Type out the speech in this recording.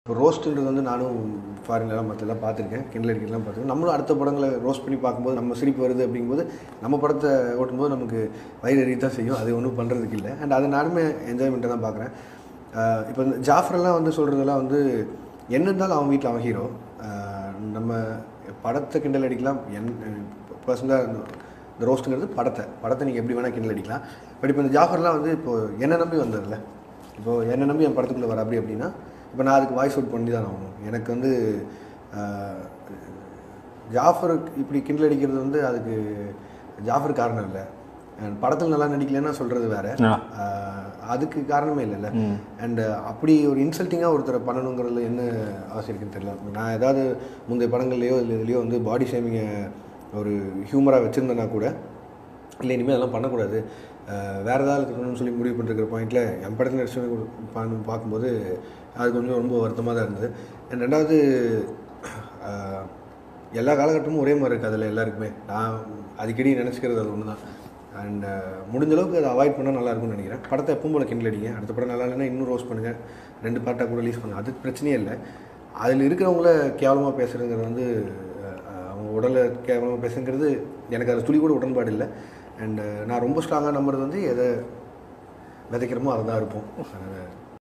இப்போ ரோஸ்ட்டுன்றது வந்து நானும் ஃபாரின்லாம் மற்றெல்லாம் பார்த்துருக்கேன் கிண்டல் அடிக்கலாம் பார்த்துருக்கேன் நம்மளும் அடுத்த படங்களை ரோஸ்ட் பண்ணி பார்க்கும்போது நம்ம சிரிப்பு வருது அப்படிங்கும்போது நம்ம படத்தை ஓட்டும்போது நமக்கு வயிறு எரிய தான் செய்யும் அது ஒன்றும் பண்ணுறதுக்கு இல்லை அண்ட் அதை நானுமே என்ஜாய்மெண்ட்டை தான் பார்க்குறேன் இப்போ இந்த ஜாஃபரெல்லாம் வந்து சொல்கிறதெல்லாம் வந்து என்ன இருந்தாலும் அவன் வீட்டில் அவன் ஹீரோ நம்ம படத்தை கிண்டல் அடிக்கலாம் என் பர்சனலாக இந்த ரோஸ்ட்டுங்கிறது படத்தை படத்தை நீங்கள் எப்படி வேணால் கிண்டல் அடிக்கலாம் பட் இப்போ இந்த ஜாஃபர்லாம் வந்து இப்போது என்னை நம்பி வந்ததில்ல இப்போது என்னை நம்பி என் படத்துக்குள்ளே வர அப்படி அப்படின்னா இப்போ நான் அதுக்கு வாய்ஸ் அவுட் பண்ணி தான் ஆகணும் எனக்கு வந்து ஆஹ், ஜாஃபருக்கு இப்படி கிண்டல் அடிக்கிறது வந்து அதுக்கு ஜாஃபர் காரணம் இல்லை And படத்தில் நல்லா நடிக்கலைன்னா சொல்கிறது வேற ஆ. ஆஹ், அதுக்கு காரணமே இல்லைல்ல அண்ட் அப்படி ஒரு இன்சல்ட்டிங்காக ஒருத்தரை பண்ணணுங்கிறதுல என்ன அவசியம் இருக்குன்னு தெரியல நான் ஏதாவது முந்தைய படங்கள்லையோ இல்லை இதுலையோ வந்து பாடி ஷேமிங்கை ஒரு ஹியூமராக வச்சுருந்தேன்னா கூட இல்லை இனிமேல் அதெல்லாம் பண்ணக்கூடாது அஹ் வேற ஏதாவது இருக்கணும்னு சொல்லி முடிவு பண்ணிருக்கிற பாயிண்டில் என் படத்தில் நடிச்சு பார்க்கும்போது அது கொஞ்சம் ரொம்ப வருத்தமாக தான் இருந்தது அண்ட் ரெண்டாவது அஹ், எல்லா காலகட்டமும் ஒரே மாதிரி இருக்குது அதில் எல்லாருக்குமே நான் அடிக்கடி நினச்சிக்கிறது அது ஒன்று தான் அண்ட் முடிஞ்ச அளவுக்கு அதை அவாய்ட் பண்ணால் நல்லா இருக்கும்னு நினைக்கிறேன் படத்தை எப்பவும் போல கிண்டல் அடிங்க அடுத்த படம் நல்லா இல்லைன்னா இன்னும் ரோஸ் பண்ணுங்கள் ரெண்டு பார்ட்டாக கூட ரிலீஸ் பண்ணுங்கள் அது பிரச்சனையே இல்லை அதில் இருக்கிறவங்கள கேவலமாக பேசுகிறதுங்கிறது வந்து அஹ், அவங்க உடலை கேவலமாக பேசுங்கிறது எனக்கு அது துளி கூட உடன்பாடு இல்லை அண்டு நான் ரொம்ப ஸ்ட்ராங்காக நம்புறது வந்து எதை விதைக்கிறோமோ அதை தான் இருப்போம் அதனால்